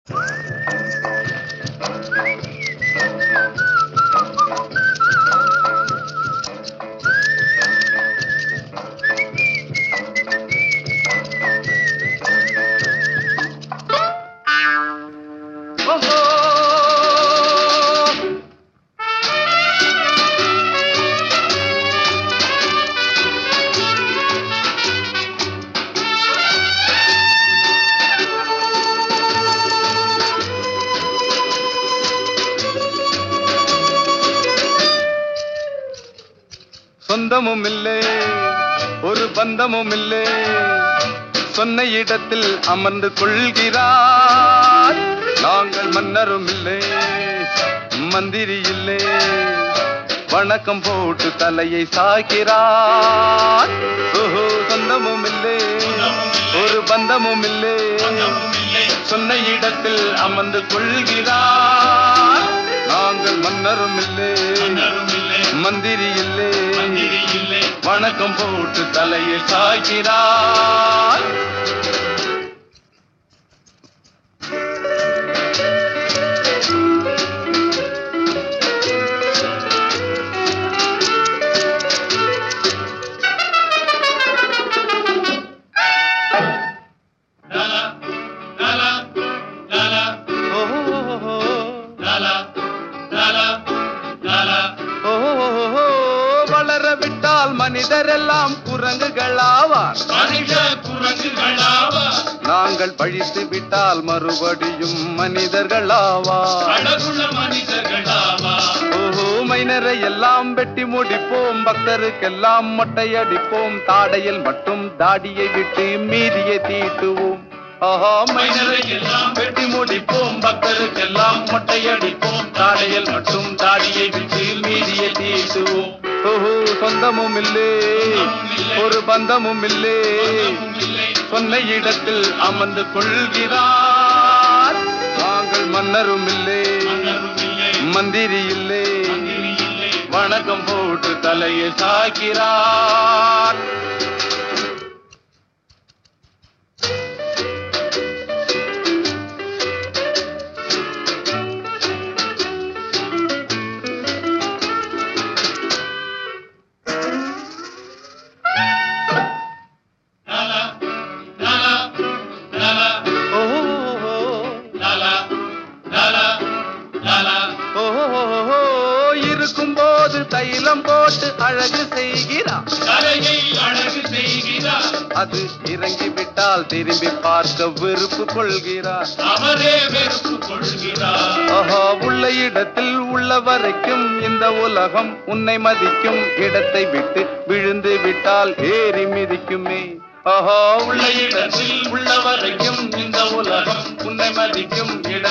சொந்தமும் இல்லை ஒரு பந்தமும் இல்லை சொன்ன இடத்தில் அமர்ந்து கொள்கிறார் நாங்கள் மன்னரும் இல்லை மந்திரி இல்லை வணக்கம் போட்டு தலையை சாய்க்கிறார் ஓஹோ சொந்தமும் இல்லை ஒரு பந்தமும் இல்லை சொன்ன இடத்தில் அமர்ந்து கொள்கிறார் நாங்கள் மன்னரும் இல்லை மந்திரி இல்லை வணக்கம் போட்டு தலையை சாய்க்கிறார் ஓஹோ ஓஹோ வளர விட்டால் மனிதரெல்லாம் குரங்குகளாவார் நாங்கள் பழித்து விட்டால் மறுபடியும் மனிதர்களாவார் ஓஹோ மைனரை எல்லாம் வெட்டி முடிப்போம் பக்தருக்கெல்லாம் மொட்டை அடிப்போம் தாடையில் மட்டும் தாடியை விட்டு மீதியை தீட்டுவோம் ஆஹா மைனரை எல்லாம் வெட்டி முடிப்போம் பக்தருக்கெல்லாம் மொட்டை அடிப்போம் தாடையில் மட்டும் தாடியை விட்டு மீதியை தீட்டுவோம் ஓஹோ சொந்தமும் இல்லே ஒரு பந்தமும் இல்லே சொன்ன இடத்தில் அமர்ந்து கொள்கிறார் நாங்கள் மன்னரும் இல்லை மந்திரி இல்லை வணக்கம் போட்டு தலையை சாய்க்கிறார் ஓஹோ ஓஹோ இருக்கும்போது தைலம் போட்டு அழகு செய்கிறார் அது இறங்கி விட்டால் திரும்பி பார்க்க வெறுப்பு கொள்கிறார் ஆஹா உள்ள இடத்தில் உள்ள வரைக்கும் இந்த உலகம் உன்னை மதிக்கும் இடத்தை விட்டு விழுந்து விட்டால் ஏறி மிதிக்குமே ஆஹா உள்ள இடத்தில் உள்ள வரைக்கும் இந்த உலகம் உன்னை மதிக்கும் இட